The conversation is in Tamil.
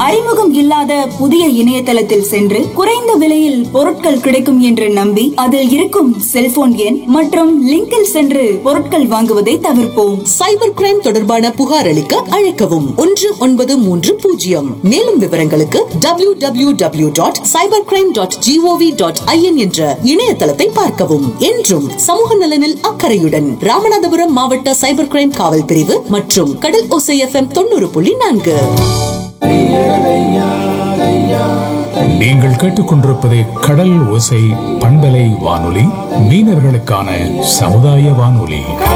அறிமுகம் இல்லாத புதிய இணையதளத்தில் சென்று குறைந்த விலையில் பொருட்கள் கிடைக்கும் என்று நம்பி அதில் இருக்கும் செல்போன் எண் மற்றும் லிங்கில் சென்று பொருட்கள் வாங்குவதை தவிர்ப்போம் சைபர் கிரைம் தொடர்பான புகார் அளிக்க அழைக்கவும் ஒன்று ஒன்பது மூன்று பூஜ்ஜியம் மேலும் விவரங்களுக்கு W W W dot cyber crime dot G O V dot I N என்ற இணையதளத்தை பார்க்கவும் என்றும் சமூக நலனில் அக்கறையுடன் ராமநாதபுரம் மாவட்ட சைபர் கிரைம் காவல் பிரிவு மற்றும் கடல் ஓசை எஃப்எம் தொண்ணூறு புள்ளி நான்கு நீங்கள் கேட்டுக்கொண்டிருப்பது கடல் ஓசை பண்பலை வானொலி மீனவர்களுக்கான சமுதாய வானொலி